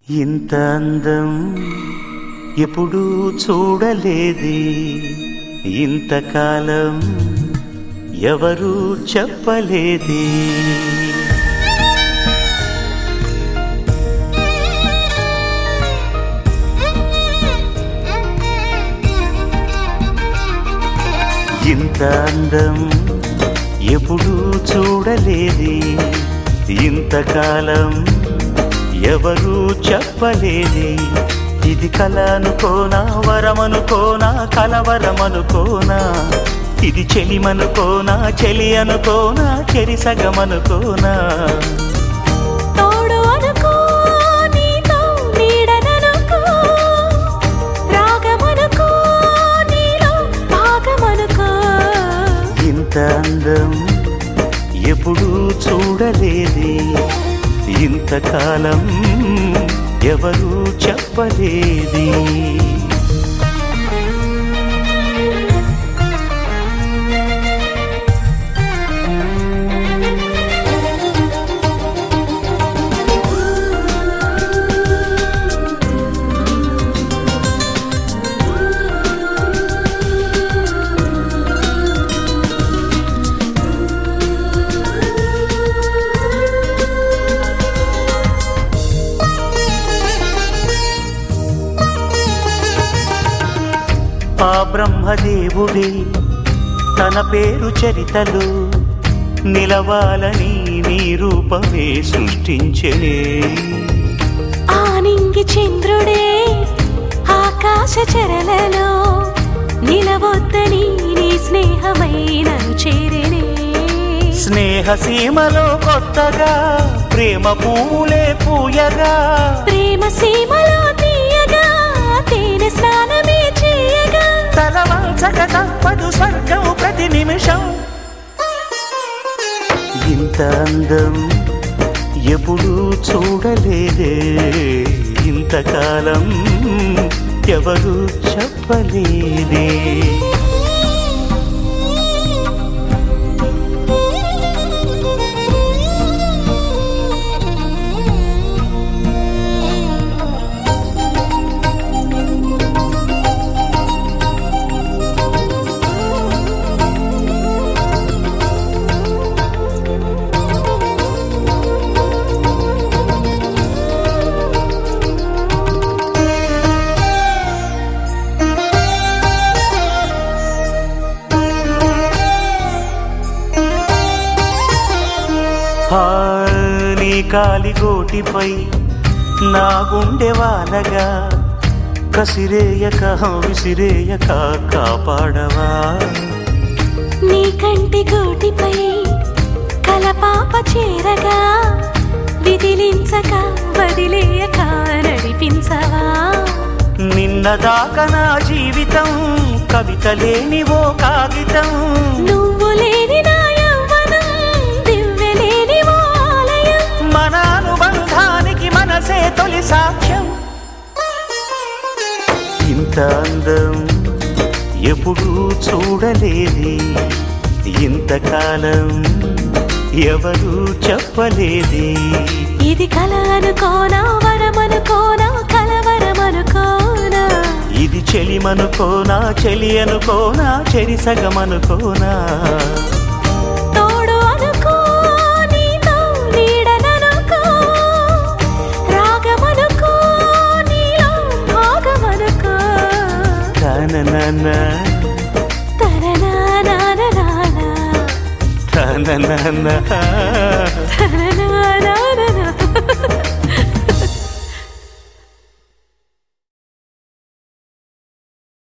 ఇంత అందం ఎప్పుడూ చూడలేది ఇంతకాలం ఎవరూ చెప్పలేది ఇంత అందం ఎప్పుడూ చూడలేది ఇంతకాలం ఎవరూ చెప్పలేది ఇది కల అనుకోనా వరమనుకోనా కలవరమనుకోనా ఇది చెలిమనుకోనా చెలి అనుకోనా చెరిసగమనుకోనా తోడు అనుకో నీతో నీడననుకో రాగమనుకో నీలో భాగమనుకో ఇంత అందం ఎప్పుడూ చూడలేది ఇంతకాలం ఎవరూ చెప్పలేది ఆ బ్రహ్మదేవుడే తన పేరు చరితలు నిలవాలని నీ రూపమే సృష్టించనే ఆ నింగి చంద్రుడే ఆకాశ చరలలో నిలవొద్దని నీ స్నేహమైనను చేరనే స్నేహ సీమలో కొత్తగా ప్రేమ పువ్వులే పూయగా ప్రేమ సీమలో తీయగా తేనె స్నానమే చేయగా తల వంచక తప్పదు స్వర్గం ప్రతి నిమిషం ఇంత అందం ఎప్పుడూ చూడలేదే ఇంతకాలం ఎవరు చెప్పలేదే ఆ, నీ కాలి గోటిపై నా గుండె వాలగా కసిరేయక విసిరేయక కాపాడవా నీ కంటి గోటిపై కలపాప చేరగా విదిలించక వదిలేయక నడిపించవా నిన్నదాకా నా జీవితం కవిత లేని ఓ కాగితం నువ్వు లేని నా యవ్వనం దివ్యలేని ఓ ఆలయం మన అనుబంధానికి మనసే తొలి సాక్ష్యం ఇంత అందం ఎప్పుడూ చూడలేది ఇంతకాలం ఎవరూ చెప్పలేది ఇది కల అనుకోనా వరమనుకోనా కలవరమనుకోనా ఇది చెలిమనుకోనా చెలి అనుకోనా చెరిసగమనుకోనా తోడు అనుకో నీతో నీడననుకో రాగమనుకో నీలో భాగమనుకో తననన తననానానానా, తననన తననానానానా.